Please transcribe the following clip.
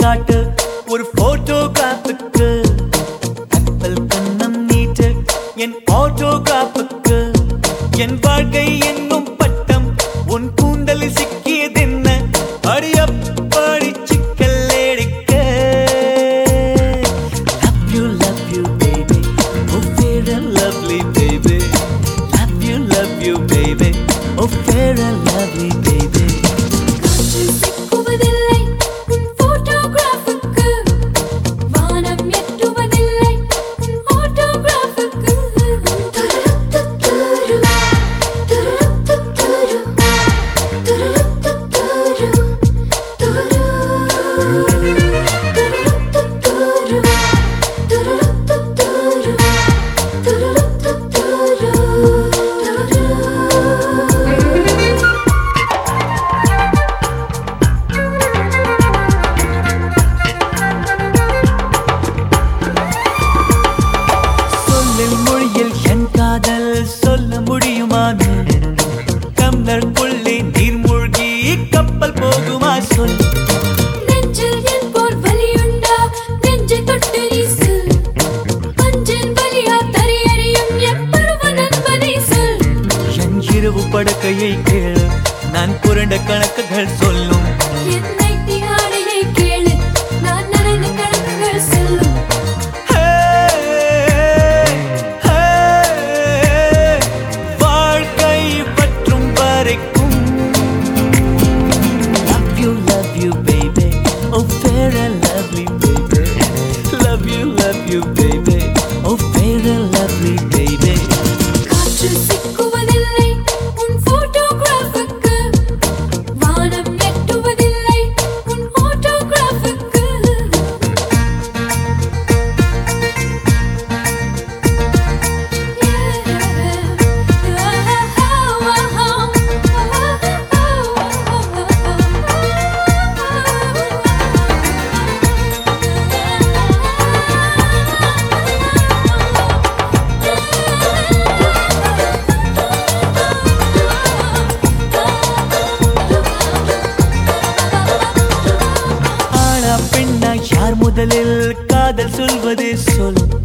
காட்டு ஒரு போட்டோகிராஃபுக்கு கப்பல் கண்ணம் நீட்டு என் ஆட்டோகிராஃபுக்கு என் வாழ்க்கை என்னும் பட்டம் உன் கூந்தலில் சிக்கியதென்ன அடியப்படி சிக்கல் எடுக்க Love you, love you, baby. Oh, fair and lovely, baby. Love you, love you, baby. Oh, fair and lovely, baby. காற்று சிக்குவதில்லை உன் போட்டோகிராஃபுக்கு வானம் எட்டுவதில்லை உன் ஆட்டோகிராஃபுக்கு துருத்துத்துரு துருத்துத்துரு துருத்துத்துரு துரு துருத்துத்துரு துருத்துத்துரு துருத்துத்துரு சொல்லில் மொழியில் என் காதல் சொல்ல முடியுமான்னு கம்ளருக்குள்ளே நீர் மூழ்கி கப்பல் போகுமா சொல் நெஞ்சில் என் போல் வலியுண்டா நெஞ்சை தொட்டு நீசு அஞ்சின் வலியா தரியறியும் என் பருவ நண்பனை சொல் என் இரவு படுக்கையை கேளு நான் புரண்ட கணக்குகள் சொல்லும் என் நைட்டி ஆடையை கேளு நான் நனைந்த கணக்குகள் சொல்லும் வாழ்க்கை பற்றும் வரைக்கும் Love you, love you, baby. Oh, fair and lovely, baby. Love you, love you, baby. Oh, fair and lovely, baby. காற்று சிக்குவதில்லை உன் போட்டோகிராஃபுக்கு வானம் எட்டுவதில்லை உன் ஆட்டோகிராஃபுக்கு ஆனா பெண்ணா யார் முதலில் காதல் சொல்வது சொல்